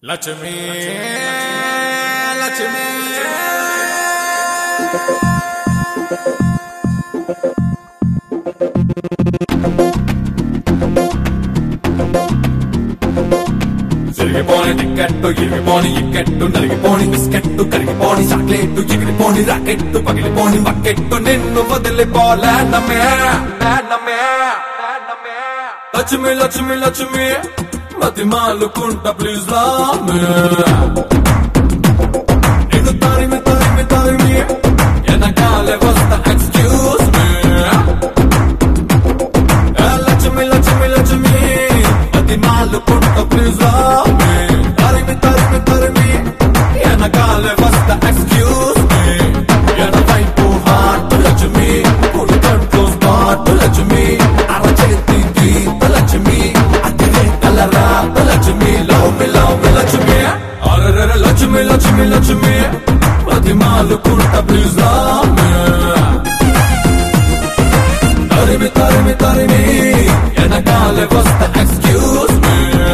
లక్ష్మి లక్ష్మి తిరిగిపోని టికెట్టు ఇరిగిపోని ఇక్కెట్టు నలిగిపోని బిస్కెట్టు కరిగిపోని చాక్లెట్టు ఎగిరిపోని రాకెట్టు పగిలిపోని బకెట్టు నిన్ను వదిలిపోలే నమ్మే నమ్మే నమ్మే లక్ష్మి లక్ష్మి లక్ష్మి మతి మాలుకుంటా ప్లీజ్ రామే నిన్ను తరిమి తరిమి తరిమి వెనకాలే వస్తా ఎక్స్క్యూజ్ మీ లక్ష్మి లక్ష్మి లక్ష్మి అది నాలు పుట్ట ప్లీజ్ రామే తరిమి తరిమి తరిమి వెనకాలే వస్తా ఎక్స్క్యూజ్ మీ ఎడవైపు హార్ట్ లక్ష్మి కుడి కంట్లో స్పాట్ లక్ష్మి అరచేతి గీత లక్ష్మి అతిరే కలరా Lakshmi love me love me Lakshmi అరరర లక్ష్మి లక్ష్మి లక్ష్మి అది మాలు పుట్ట ప్లీజ్ రామే తరిమి తరిమి తరిమి వెనకాలే వస్తా ఎక్స్క్యూజ్ మీ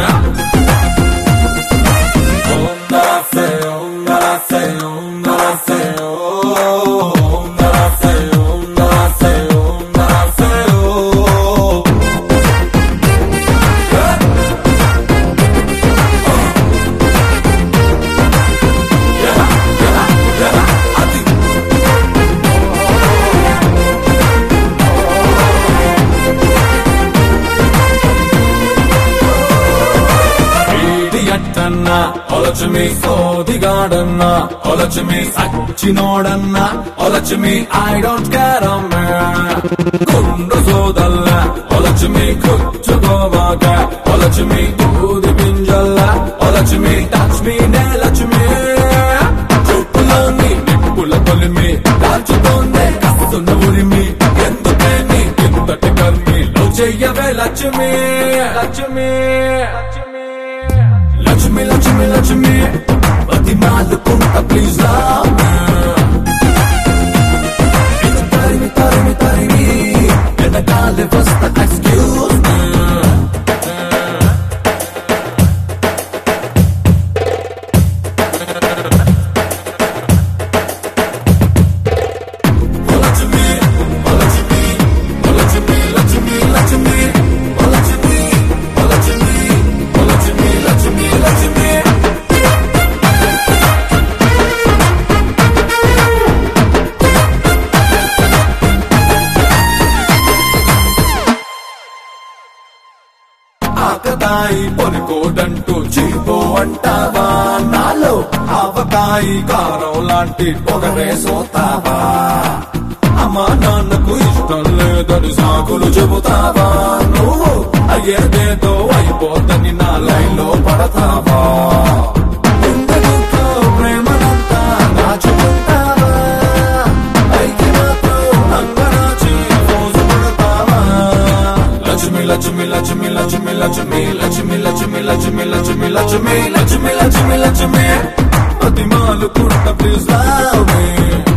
ఇడియట్టన్న ఒలచుమి సోదిగాడన్న ఒలచుమి సచ్చినోడన్న ఒలచుమి ఐ డోంట్ కేర్ అమ్మ గుండు సోదల్ల ఒలచుమి కుచ్చుకోవాక ఒలచుమి దూది పింజల్ల ఒలచుమి టచ్ మీ నే లక్ష్మి చుట్టులోని నిప్పుల కొలిమి కాల్చుతోందే కస్తున్న ఉరిమి ఎందుకే నీ ఇంతటి కర్మి లవ్ చెయ్యవే లక్ష్మి లక్ష్మి లక్ష్మి లక్ష్మి లక్ష్మి అతి మాలుకుంటా ప్లీజ్ తరిమి తరిమి తరిమి వెనకాలే వస్తా ఎక్స్క్యూజ్ లక్ష్మి లక్ష్మి లక్ష్మి లక్ష్మి లక్ష్మి లక్ష్మి లక్ష్మి లక్ష్మి లక్ష్మి లక్ష్మి ఆకతాయి పొనుకోడంటూ చీపో అంటావా నాలో ఆవకాయి కారం లాంటి పొగరే సోతావా అమ్మా నాన్నకు ఇష్టం లేదని సాకులు చెబుతావా నువ్వు అయ్యేదేదో అయిపోద్దని నా లైన్లో పడతావా గుండెలతో ప్రేమనంతా దాచుకుంటావా పైకి మాత్రం అంగరాచి రోజు పడతావా లక్ష్మి లక్ష్మి లక్ష్మి లక్ష్మి లక్ష్మి లక్ష్మి లక్ష్మి లక్ష్మి లక్ష్మి లక్ష్మి లక్ష్మి లక్ష్మి లక్ష్మి పతి మాలు కుంట ప్లీజ్